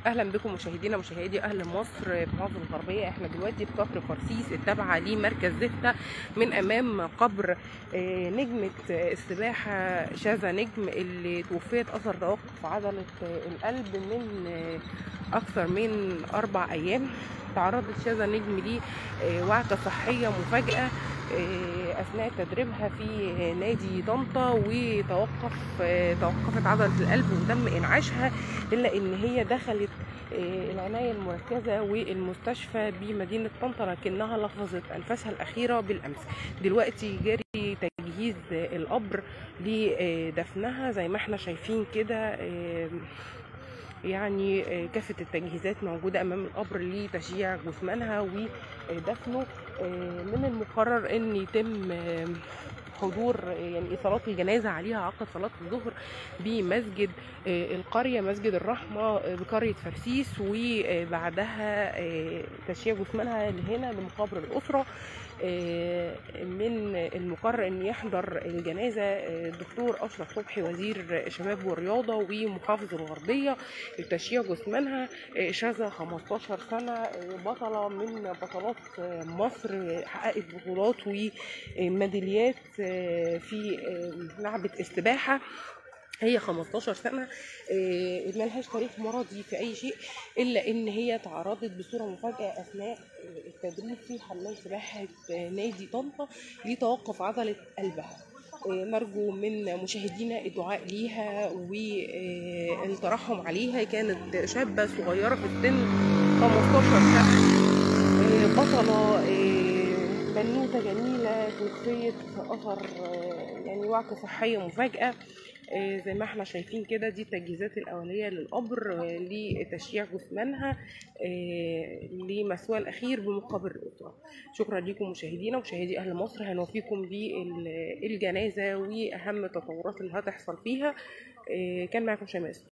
اهلا بكم مشاهدينا مشاهدي اهل مصر في محافظه الغربيه احنا دلوقتي في كفر فرسيس التابعه لمركز زفته من امام قبر آه، نجمه السباحه شاذة نجم اللي توفيت اثر توقف عضله القلب من آه، اكثر من اربع ايام تعرضت شاذة نجم دي آه، وعكه صحيه مفاجاه آه، اثناء تدريبها في نادي طنطا وتوقف آه، توقفت عضله القلب وتم انعاشها الا ان هي دخلت آه، العنايه المركزه والمستشفى بمدينه طنطا لكنها لحظت انفاسها الاخيره بالامس دلوقتي جاري تجهيز القبر لدفنها زي ما احنا شايفين كده آه، يعني آه، كافة التجهيزات موجودة أمام القبر لتشييع جثمانها ودفنه آه، من المقرر أن يتم آه، حضور آه، يعني صلاة الجنازة عليها عقب صلاة الظهر بمسجد آه، القرية مسجد الرحمة آه، بقرية فرسيس وبعدها آه، تشييع جثمانها هنا لمقابر الأسرة آه، من المقرر ان يحضر الجنازه آه، الدكتور اشرف صبحي وزير الشباب والرياضه ومحافظ الغربيه لتشييع جثمانها آه، شاذة 15 سنه آه، بطله من بطلات آه، مصر آه، حققت بطولات وميداليات آه، في آه، لعبه السباحه هي 15 سنة آه، ملهاش تاريخ مرضي في أي شيء إلا إن هي تعرضت بصورة مفاجئة أثناء آه، التدريب في حمام سباحة آه، نادي طنطا لتوقف عضلة قلبها آه، نرجو من مشاهدينا الدعاء ليها والترحم عليها كانت شابة صغيرة في السن 15 سنة آه، بطلة آه، بنوتة جميلة توفيت في أثر آه، يعني وعكة صحية مفاجئة آه، زي ما احنا شايفين كده دي التجهيزات الأولية للقبر آه، لتشييع جثمانها آه، لمسواه الأخير بمقابر الأسرة شكرا لكم مشاهدينا ومشاهدي أهل مصر هنوفيكم بالجنازة وأهم التطورات اللي هتحصل فيها آه، كان معكم شماس